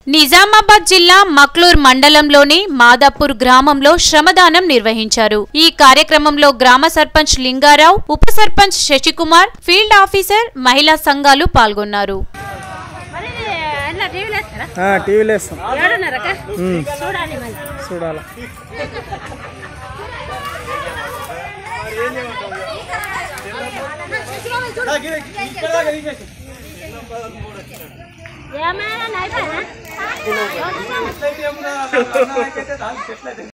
నిజామాబాద్ జిల్లా మక్లూర్ మండలంలోని మాదాపూర్ గ్రామంలో శ్రమదానం నిర్వహించారు ఈ కార్యక్రమంలో గ్రామ సర్పంచ్ లింగారావు ఉప సర్పంచ్ శశికుమార్ ఫీల్డ్ ఆఫీసర్ మహిళా సంఘాలు పాల్గొన్నారు మరి అన్న టీవీలో వేస్తారా ఆ, టీవీలో వేస్తాం ఏడున్నరక చూడాలి మళ్ళీ చూడాలి ఏమైనా అయిపోయినా